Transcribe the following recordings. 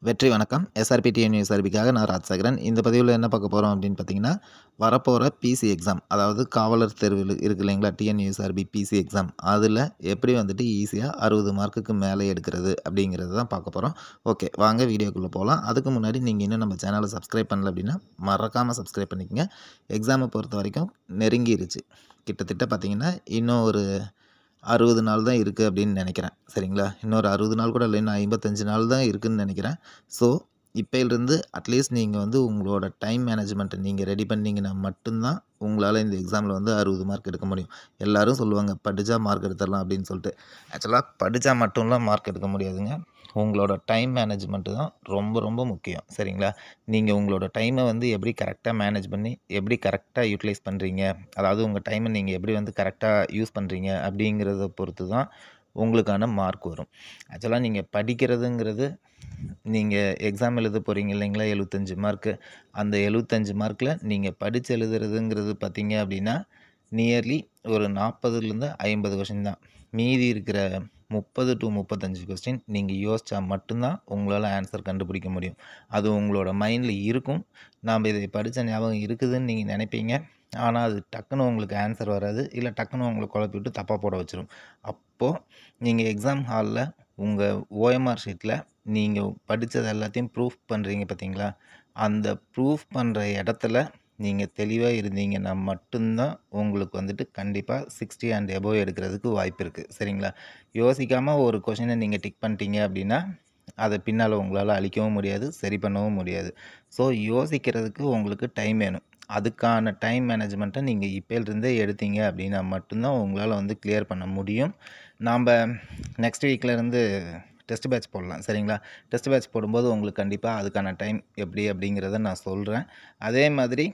வெற்றி வணக்கம் SRP TN எஸ்ஆர்பிக்காக நான் ராஜசேகரன் இந்த பதிவில் என்ன பார்க்க போகிறோம் அப்படின்னு பார்த்தீங்கன்னா வரப்போகிற பிசி எக்ஸாம் அதாவது காவலர் தேர்வில் இருக்கு இல்லைங்களா டிஎன் எஸ்ஆர்பி பிசி எக்ஸாம் அதில் எப்படி வந்துட்டு ஈஸியாக அறுபது மார்க்குக்கு மேலே எடுக்கிறது அப்படிங்கிறது தான் பார்க்க போகிறோம் ஓகே வாங்க வீடியோக்குள்ளே போகலாம் அதுக்கு முன்னாடி நீங்கள் இன்னும் நம்ம சேனலை சப்ஸ்கிரைப் பண்ணல அப்படின்னா மறக்காமல் சப்ஸ்கிரைப் பண்ணிக்கோங்க எக்ஸாமை பொறுத்த வரைக்கும் நெருங்கிருச்சு கிட்டத்தட்ட பார்த்தீங்கன்னா இன்னும் ஒரு அறுபது நாள் தான் இருக்குது அப்படின்னு நினைக்கிறேன் சரிங்களா இன்னொரு அறுபது நாள் கூட இல்லை இன்னும் ஐம்பத்தஞ்சு நாள் தான் இருக்குதுன்னு நினைக்கிறேன் ஸோ இப்போயிலிருந்து அட்லீஸ்ட் நீங்கள் வந்து உங்களோட டைம் மேனேஜ்மெண்ட்டை நீங்கள் ரெடி பண்ணீங்கன்னா மட்டும்தான் உங்களால் இந்த எக்ஸாமில் வந்து அறுபது மார்க் எடுக்க முடியும் எல்லோரும் சொல்லுவாங்க படித்தா மார்க் எடுத்துடலாம் அப்படின்னு சொல்லிட்டு ஆக்சுவலாக படித்தா மட்டும்லாம் மார்க் எடுக்க முடியாதுங்க உங்களோட டைம் மேனேஜ்மெண்ட்டு தான் ரொம்ப ரொம்ப முக்கியம் சரிங்களா நீங்கள் உங்களோட டைமை வந்து எப்படி கரெக்டாக மேனேஜ் பண்ணி எப்படி கரெக்டாக யூட்டிலைஸ் பண்ணுறீங்க அதாவது உங்கள் டைமை நீங்கள் எப்படி வந்து கரெக்டாக யூஸ் பண்ணுறீங்க அப்படிங்கிறத பொறுத்து தான் உங்களுக்கான மார்க் வரும் ஆக்சுவலாக நீங்கள் படிக்கிறதுங்கிறது நீங்கள் எக்ஸாம் எழுத போகிறீங்க இல்லைங்களா எழுபத்தஞ்சு மார்க்கு அந்த எழுபத்தஞ்சு மார்க்கில் நீங்கள் படித்து எழுதுறதுங்கிறது பார்த்தீங்க அப்படின்னா நியர்லி ஒரு நாற்பதுலேருந்து ஐம்பது கொஷின் தான் மீதி இருக்கிற முப்பது டு முப்பத்தஞ்சு கொஸ்டின் நீங்கள் யோசித்தா மட்டும்தான் உங்களால் ஆன்சர் கண்டுபிடிக்க முடியும் அது உங்களோட மைண்டில் இருக்கும் நாம் இதை படித்த ஞாபகம் இருக்குதுன்னு நீங்கள் நினைப்பீங்க ஆனால் அது டக்குன்னு உங்களுக்கு ஆன்சர் வராது இல்லை டக்குன்னு உங்களை குழப்பி விட்டு தப்பாக போட வச்சிரும் அப்போது நீங்கள் எக்ஸாம் ஹாலில் உங்கள் ஓஎம்ஆர் ஷீட்டில் நீங்கள் படித்தது எல்லாத்தையும் ப்ரூஃப் பண்ணுறீங்க பார்த்தீங்களா அந்த ப்ரூஃப் பண்ணுற இடத்துல நீங்கள் தெளிவாக இருந்தீங்கன்னா மட்டும்தான் உங்களுக்கு வந்துட்டு கண்டிப்பாக சிக்ஸ்டி அண்ட் எபோவ் எடுக்கிறதுக்கு வாய்ப்பு இருக்குது சரிங்களா யோசிக்காமல் ஒரு கொஷினை நீங்கள் டிக் பண்ணிட்டீங்க அப்படின்னா அதை பின்னால் உங்களால் அழிக்கவும் முடியாது சரி பண்ணவும் முடியாது ஸோ யோசிக்கிறதுக்கு உங்களுக்கு டைம் வேணும் அதுக்கான டைம் மேனேஜ்மெண்ட்டை நீங்கள் இப்போலேருந்தே எடுத்தீங்க அப்படின்னா மட்டும்தான் உங்களால் வந்து கிளியர் பண்ண முடியும் நாம் நெக்ஸ்ட் வீக்லேருந்து டெஸ்ட் பேட்ச் போடலாம் சரிங்களா டெஸ்ட் பேட்ச் போடும்போது உங்களுக்கு கண்டிப்பாக அதுக்கான டைம் எப்படி அப்படிங்கிறத நான் சொல்கிறேன் அதே மாதிரி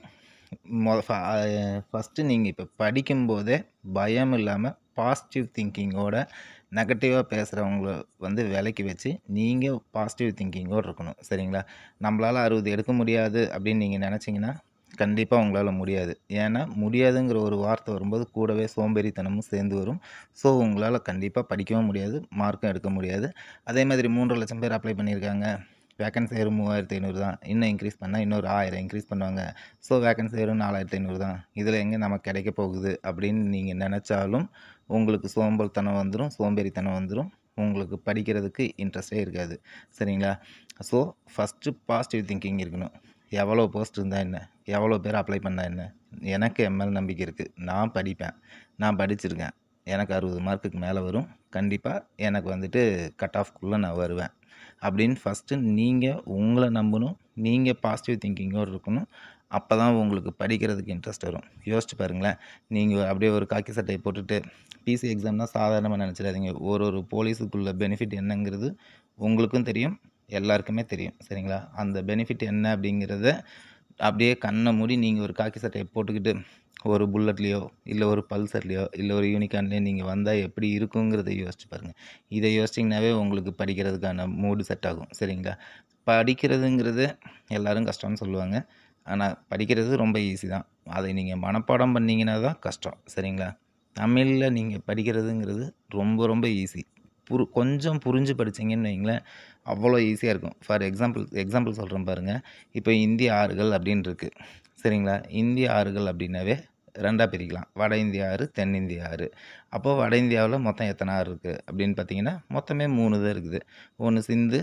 மொ ஃபஸ்ட்டு நீங்கள் இப்போ படிக்கும்போதே பயம் இல்லாமல் பாசிட்டிவ் திங்கிங்கோட நெகட்டிவாக பேசுகிறவங்கள வந்து விலைக்கு வச்சு நீங்கள் பாசிட்டிவ் திங்கிங்கோடு இருக்கணும் சரிங்களா நம்மளால் அறுபது எடுக்க முடியாது அப்படின்னு நீங்கள் நினச்சிங்கன்னா கண்டிப்பாக உங்களால் முடியாது ஏன்னா முடியாதுங்கிற ஒரு வார்த்தை வரும்போது கூடவே சோம்பேறித்தனமும் சேர்ந்து வரும் ஸோ உங்களால் கண்டிப்பாக படிக்கவும் முடியாது மார்க்கும் எடுக்க முடியாது அதே மாதிரி மூன்றரை லட்சம் பேர் அப்ளை பண்ணியிருக்காங்க வேக்கன்சி வெறும் மூவாயிரத்து ஐநூறு தான் இன்னும் இன்க்ரீஸ் பண்ணால் இன்னொரு ஆயிரம் இன்க்ரீஸ் பண்ணுவாங்க ஸோ வேக்கன்சி வெறும் நாலாயிரத்து ஐநூறு தான் இதில் எங்கே நமக்கு கிடைக்க போகுது அப்படின்னு நீங்கள் நினச்சாலும் உங்களுக்கு சோம்பல்தனம் வந்துடும் சோம்பேறித்தனம் வந்துடும் உங்களுக்கு படிக்கிறதுக்கு இன்ட்ரெஸ்டே இருக்காது சரிங்களா ஸோ ஃபஸ்ட்டு பாசிட்டிவ் திங்கிங் இருக்கணும் எவ்வளோ போஸ்ட் இருந்தால் என்ன எவ்வளோ பேர் அப்ளை பண்ணால் என்ன எனக்கு எம்எல் நம்பிக்கை இருக்குது நான் படிப்பேன் நான் படிச்சிருக்கேன் எனக்கு அறுபது மார்க்குக்கு மேலே வரும் கண்டிப்பாக எனக்கு வந்துட்டு கட் ஆஃப்குள்ளே நான் வருவேன் அப்படின்னு ஃபஸ்ட்டு நீங்கள் உங்களை நம்பணும் நீங்கள் பாசிட்டிவ் திங்கிங்கோடு இருக்கணும் அப்போ தான் உங்களுக்கு படிக்கிறதுக்கு இன்ட்ரெஸ்ட் வரும் யோசிச்சு பாருங்களேன் நீங்கள் அப்படியே ஒரு காக்கி சட்டையை போட்டுட்டு பிசி எக்ஸாம்னா சாதாரணமாக நினச்சிடாதீங்க ஒரு ஒரு போலீஸுக்குள்ள பெனிஃபிட் என்னங்கிறது உங்களுக்கும் தெரியும் எல்லாருக்குமே தெரியும் சரிங்களா அந்த பெனிஃபிட் என்ன அப்படிங்கிறத அப்படியே கண்ணை மூடி நீங்கள் ஒரு காக்கி சட்டையை போட்டுக்கிட்டு ஒரு புல்லட்லேயோ இல்லை ஒரு பல்சர்லேயோ இல்லை ஒரு யூனிகான்லேயோ நீங்கள் வந்தால் எப்படி இருக்குங்கிறத யோசிச்சு பாருங்கள் இதை யோசிச்சிங்கனாவே உங்களுக்கு படிக்கிறதுக்கான மூடு செட் ஆகும் சரிங்களா படிக்கிறதுங்கிறது எல்லோரும் கஷ்டம்னு சொல்லுவாங்க ஆனால் படிக்கிறது ரொம்ப ஈஸி தான் அதை நீங்கள் மனப்பாடம் பண்ணிங்கன்னா தான் கஷ்டம் சரிங்களா தமிழில் நீங்கள் படிக்கிறதுங்கிறது ரொம்ப ரொம்ப ஈஸி புரு கொஞ்சம் புரிஞ்சு படித்தீங்கன்னு வைங்களேன் அவ்வளோ ஈஸியாக இருக்கும் ஃபார் எக்ஸாம்பிள் எக்ஸாம்பிள் சொல்கிறேன் பாருங்கள் இப்போ இந்திய ஆறுகள் அப்படின்னு இருக்குது சரிங்களா இந்திய ஆறுகள் அப்படின்னாவே ரெண்டாக பிரிக்கலாம் வட இந்திய ஆறு தென்னிந்திய ஆறு அப்போது வட இந்தியாவில் மொத்தம் எத்தனை ஆறு இருக்குது அப்படின்னு பார்த்தீங்கன்னா மொத்தமே மூணு தான் இருக்குது ஒன்று சிந்து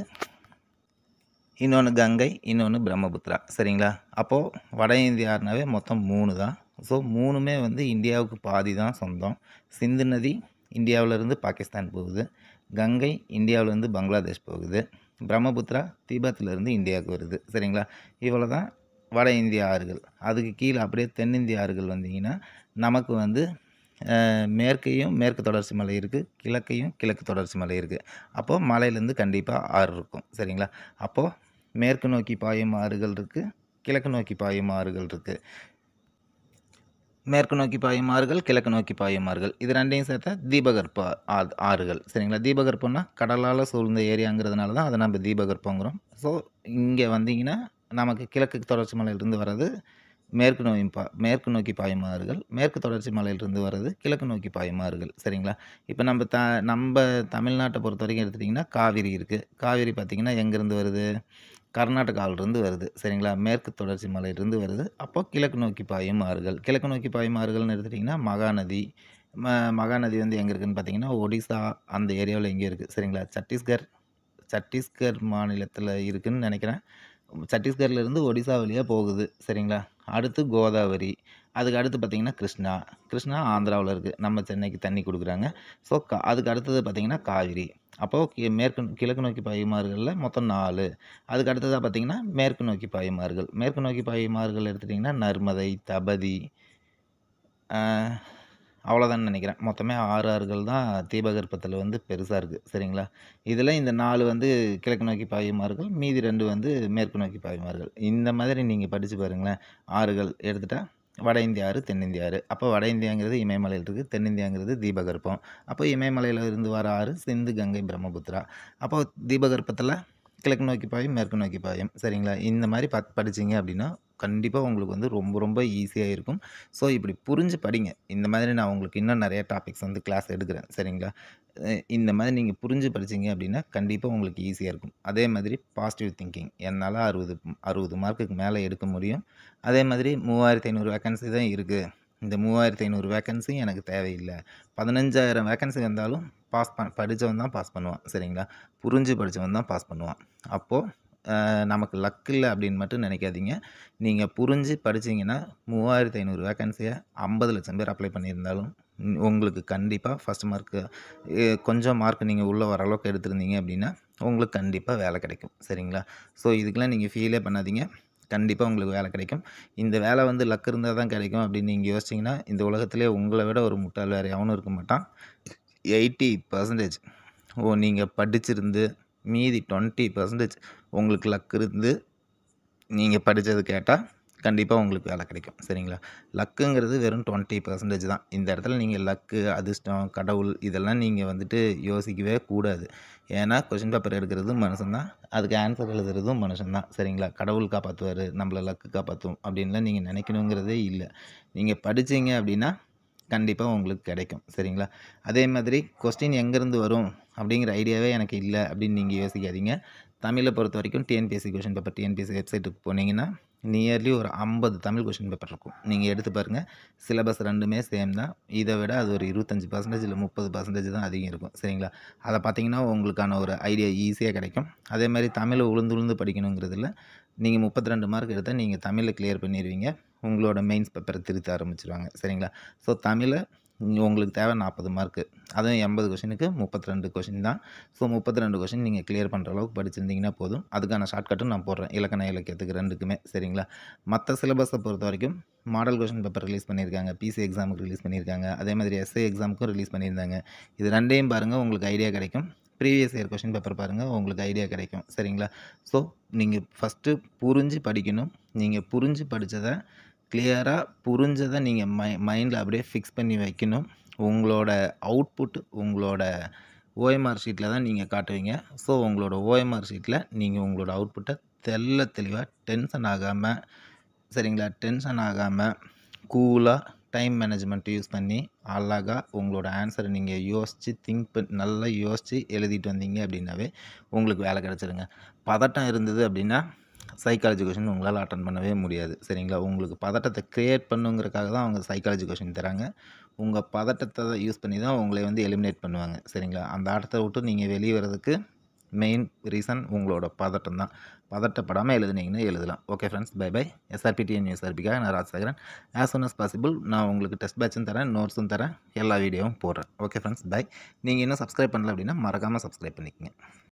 இன்னொன்று கங்கை இன்னொன்று பிரம்மபுத்திரா சரிங்களா அப்போது வட இந்திய ஆறுனாவே மொத்தம் மூணு தான் ஸோ மூணுமே வந்து இந்தியாவுக்கு பாதி தான் சொந்தம் சிந்து நதி இந்தியாவிலேருந்து பாகிஸ்தான் போகுது கங்கை இந்தியாவிலேருந்து பங்களாதேஷ் போகுது பிரம்மபுத்திரா தீபத்திலேருந்து இந்தியாவுக்கு வருது சரிங்களா இவ்வளோ தான் வட இந்திய ஆறுகள் அதுக்கு கீழே அப்படியே தென்னிந்திய ஆறுகள் வந்தீங்கன்னா நமக்கு வந்து மேற்கையும் மேற்கு தொடர்ச்சி மலை இருக்குது கிழக்கையும் கிழக்கு தொடர்ச்சி மலை இருக்குது அப்போது மலையிலேருந்து கண்டிப்பாக ஆறு இருக்கும் சரிங்களா அப்போது மேற்கு நோக்கி பாயும் ஆறுகள் இருக்குது கிழக்கு நோக்கி பாயும் ஆறுகள் இருக்குது மேற்கு நோக்கி பாயும் ஆறுகள் கிழக்கு நோக்கி பாயும் ஆறுகள் இது ரெண்டையும் சேர்த்தா தீபகற்ப ஆறுகள் சரிங்களா தீபகற்பம்னா கடலால் சூழ்ந்த ஏரியாங்கிறதுனால தான் அதை நம்ம தீபகற்பங்கிறோம் ஸோ இங்கே வந்தீங்கன்னா நமக்கு கிழக்கு தொடர்ச்சி மலையிலிருந்து வர்றது மேற்கு நோக்கி பா மேற்கு நோக்கி பாயும் ஆறுகள் மேற்கு தொடர்ச்சி மலையிலிருந்து வர்றது கிழக்கு நோக்கி பாயும் ஆறுகள் சரிங்களா இப்போ நம்ம த நம்ம தமிழ்நாட்டை பொறுத்த வரைக்கும் எடுத்துட்டிங்கன்னா காவிரி இருக்குது காவிரி பார்த்திங்கன்னா எங்கேருந்து வருது கர்நாடகாவிலிருந்து வருது சரிங்களா மேற்கு தொடர்ச்சி மலையிலிருந்து வருது அப்போ கிழக்கு நோக்கி பாயும் ஆறுகள் கிழக்கு நோக்கி பாயும் ஆறுகள்னு எடுத்துட்டிங்கன்னா மகாநதி ம மகாநதி வந்து எங்கே இருக்குதுன்னு பார்த்தீங்கன்னா ஒடிசா அந்த ஏரியாவில் எங்கேயோ இருக்குது சரிங்களா சத்தீஸ்கர் சத்தீஸ்கர் மாநிலத்தில் இருக்குதுன்னு நினைக்கிறேன் சத்தீஸ்கர்லேருந்து ஒடிசா வழியாக போகுது சரிங்களா அடுத்து கோதாவரி அதுக்கு அடுத்து பார்த்திங்கன்னா கிருஷ்ணா கிருஷ்ணா ஆந்திராவில் இருக்குது நம்ம சென்னைக்கு தண்ணி கொடுக்குறாங்க ஸோ கா அதுக்கு அடுத்தது பார்த்திங்கன்னா காவிரி அப்போது மேற்கு கிழக்கு நோக்கி பாயுமாறுகளில் மொத்தம் நாலு அதுக்கு அடுத்ததாக பார்த்திங்கன்னா மேற்கு நோக்கி பாயுமாறுகள் மேற்கு நோக்கி பாயுமாறுகள் எடுத்துட்டிங்கன்னா நர்மதை தபதி அவ்வளோதான் நினைக்கிறேன் மொத்தமே ஆறு ஆறுகள் தான் தீபகற்பத்தில் வந்து பெருசாக இருக்குது சரிங்களா இதில் இந்த நாலு வந்து கிழக்கு நோக்கி பாயுமாறுகள் மீதி ரெண்டு வந்து மேற்கு நோக்கி பாயுமாறுகள் இந்த மாதிரி நீங்கள் படித்து பாருங்களேன் ஆறுகள் எடுத்துட்டா வட இந்திய ஆறு தென்னிந்திய ஆறு அப்போ வட இந்தியாங்கிறது இமயமலையில் இருக்குது தென்னிந்தியாங்கிறது தீபகற்பம் அப்போ இமயமலையில் இருந்து வர ஆறு சிந்து கங்கை பிரம்மபுத்திரா அப்போ தீபகற்பத்தில் கிழக்கு நோக்கி பாயும் மேற்கு நோக்கி பாயும் சரிங்களா இந்த மாதிரி பத் படிச்சிங்க அப்படின்னா கண்டிப்பாக உங்களுக்கு வந்து ரொம்ப ரொம்ப ஈஸியாக இருக்கும் ஸோ இப்படி புரிஞ்சு படிங்க இந்த மாதிரி நான் உங்களுக்கு இன்னும் நிறைய டாபிக்ஸ் வந்து கிளாஸ் எடுக்கிறேன் சரிங்களா அஹ் இந்த மாதிரி நீங்கள் புரிஞ்சு படிச்சீங்க அப்படின்னா கண்டிப்பாக உங்களுக்கு ஈஸியாக இருக்கும் அதே மாதிரி பாசிட்டிவ் திங்கிங் என்னால் அறுபது அறுபது மார்க்குக்கு மேலே எடுக்க முடியும் அதே மாதிரி மூவாயிரத்தி ஐநூறு வேக்கன்சி தான் இருக்குது இந்த மூவாயிரத்தி ஐநூறு வேக்கன்சி எனக்கு தேவையில்லை பதினஞ்சாயிரம் வேக்கன்சி வந்தாலும் பாஸ் பண் படித்தவன் தான் பாஸ் பண்ணுவான் சரிங்களா புரிஞ்சு படித்தவன் தான் பாஸ் பண்ணுவான் அப்போது நமக்கு லக் இல்லை அப்படின்னு மட்டும் நினைக்காதீங்க நீங்கள் புரிஞ்சு படிச்சீங்கன்னா மூவாயிரத்தி ஐநூறு வேக்கன்சியை ஐம்பது லட்சம் பேர் அப்ளை பண்ணியிருந்தாலும் ம், உங்களுக்கு கண்டிப்பாக ஃபஸ்ட் மார்க்கு கொஞ்சம் மார்க் நீங்கள் உள்ளே வர அளவுக்கு எடுத்திருந்தீங்க அப்படின்னா உங்களுக்கு கண்டிப்பாக வேலை கிடைக்கும் சரிங்களா ஸோ இதுக்கெல்லாம் நீங்கள் ஃபீலே பண்ணாதீங்க கண்டிப்பாக உங்களுக்கு வேலை கிடைக்கும் இந்த வேலை வந்து லக் இருந்தால் தான் கிடைக்கும் அப்படின்னு நீங்கள் யோசிச்சிங்கன்னா இந்த உலகத்திலே உங்களை விட ஒரு முட்டாள் வேறு எவனும் இருக்க மாட்டான் எயிட்டி பர்சன்டேஜ் ஓ நீங்கள் படிச்சிருந்து மீதி டுவெண்ட்டி பர்சன்டேஜ் உங்களுக்கு லக் இருந்து நீங்கள் படித்தது கேட்டால் கண்டிப்பாக உங்களுக்கு வேலை கிடைக்கும் சரிங்களா லக்குங்கிறது வெறும் டுவெண்ட்டி பர்சன்டேஜ் தான் இந்த இடத்துல நீங்கள் லக்கு அதிர்ஷ்டம் கடவுள் இதெல்லாம் நீங்கள் வந்துட்டு யோசிக்கவே கூடாது ஏன்னா கொஷின் பேப்பர் எடுக்கிறது மனுஷன்தான் அதுக்கு ஆன்சர் எழுதுறதும் மனுஷன்தான் சரிங்களா கடவுள் காப்பாற்றுவார் நம்மளை லக்கு காப்பாற்றும் அப்படின்லாம் நீங்கள் நினைக்கணுங்கிறதே இல்லை நீங்கள் படிச்சீங்க அப்படின்னா கண்டிப்பாக உங்களுக்கு கிடைக்கும் சரிங்களா அதே மாதிரி கொஸ்டின் எங்கேருந்து வரும் அப்படிங்கிற ஐடியாவே எனக்கு இல்லை அப்படின்னு நீங்கள் யோசிக்காதீங்க தமிழை பொறுத்த வரைக்கும் டிஎன்பிஎஸ்சி கொஷின் பேப்பர் டிஎன்பிஎஸ்சி வெப்சைட்டுக்கு போனீங்கன்னா நியர்லி ஒரு ஐம்பது தமிழ் கொஷின் பேப்பர் இருக்கும் நீங்கள் எடுத்து பாருங்கள் சிலபஸ் ரெண்டுமே சேம் தான் இதை விட அது ஒரு இருபத்தஞ்சி பர்சன்டேஜ் இல்லை முப்பது பர்சன்டேஜ் தான் அதிகம் இருக்கும் சரிங்களா அதை பார்த்தீங்கன்னா உங்களுக்கான ஒரு ஐடியா ஈஸியாக கிடைக்கும் அதே மாதிரி தமிழை உளுந்து உளுந்து படிக்கணுங்கிறதுல நீங்கள் முப்பத்தி ரெண்டு மார்க் எடுத்தால் நீங்கள் தமிழில் கிளியர் பண்ணிடுவீங்க உங்களோட மெயின்ஸ் பேப்பரை திருத்த ஆரம்பிச்சிருவாங்க சரிங்களா ஸோ தமிழை இங்க உங்களுக்கு தேவை நாற்பது மார்க்கு அதுவும் எண்பது கொஷினுக்கு முப்பத்தி ரெண்டு கொஷின் தான் ஸோ முப்பத்தி ரெண்டு கொஷின் நீங்கள் கிளியர் பண்ணுற அளவுக்கு படிச்சிருந்தீங்கன்னா போதும் அதுக்கான ஷார்ட்கட்டும் நான் போடுறேன் இலக்கண இலக்கியத்துக்கு ரெண்டுக்குமே சரிங்களா மற்ற சிலபஸை பொறுத்த வரைக்கும் மாடல் கொஷின் பேப்பர் ரிலீஸ் பண்ணியிருக்காங்க பிசி எக்ஸாமுக்கு ரிலீஸ் பண்ணியிருக்காங்க அதே மாதிரி எஸ்ஏ எக்ஸாமுக்கும் ரிலீஸ் பண்ணியிருந்தாங்க இது ரெண்டையும் பாருங்கள் உங்களுக்கு ஐடியா கிடைக்கும் ப்ரீவியஸ் இயர் கொஷின் பேப்பர் பாருங்கள் உங்களுக்கு ஐடியா கிடைக்கும் சரிங்களா ஸோ நீங்கள் ஃபஸ்ட்டு புரிஞ்சு படிக்கணும் நீங்கள் புரிஞ்சு படித்ததை கிளியராக புரிஞ்சதை நீங்கள் மை மைண்டில் அப்படியே ஃபிக்ஸ் பண்ணி வைக்கணும் உங்களோட அவுட்புட் உங்களோட ஓஎம்ஆர் ஷீட்டில் தான் நீங்கள் காட்டுவீங்க ஸோ உங்களோட ஓஎம்ஆர் ஷீட்டில் நீங்கள் உங்களோட அவுட்புட்டை தெள்ள தெளிவாக டென்ஷன் ஆகாமல் சரிங்களா டென்ஷன் ஆகாமல் கூலாக டைம் மேனேஜ்மெண்ட் யூஸ் பண்ணி அழகாக உங்களோட ஆன்சரை நீங்கள் யோசித்து திங்க் பண்ணி நல்லா யோசித்து எழுதிட்டு வந்தீங்க அப்படின்னாவே உங்களுக்கு வேலை கிடச்சிருங்க பதட்டம் இருந்தது அப்படின்னா சைக்காலஜி கொஷின் உங்களால் அட்டன் பண்ணவே முடியாது சரிங்களா உங்களுக்கு பதட்டத்தை க்ரியேட் பண்ணுங்கிறக்காக தான் அவங்க சைக்காலஜி கொஷின் தராங்க உங்கள் பதட்டத்தை யூஸ் பண்ணி தான் உங்களை வந்து எலிமினேட் பண்ணுவாங்க சரிங்களா அந்த ஆட்டத்தை விட்டு நீங்கள் வெளியே வர்றதுக்கு மெயின் ரீசன் உங்களோட பதட்டம் தான் பதட்டப்படாமல் எழுதுனீங்கன்னா எழுதலாம் okay friends bye bye SRPDN எஸ்ஆர்பிக்காக நான் Rajasekaran as soon as possible நான் உங்களுக்கு டெஸ்ட் பேட்சும் தரேன் நோட்ஸும் தரேன் எல்லா வீடியோவும் போடுறேன் ஓகே ஃப்ரெண்ட்ஸ் பை நீங்கள் இன்னும் சப்ஸ்கிரைப் பண்ணல அப்படின்னா மறக்காமல் சப்ஸ்கிரைப் பண்ணிக்கங்க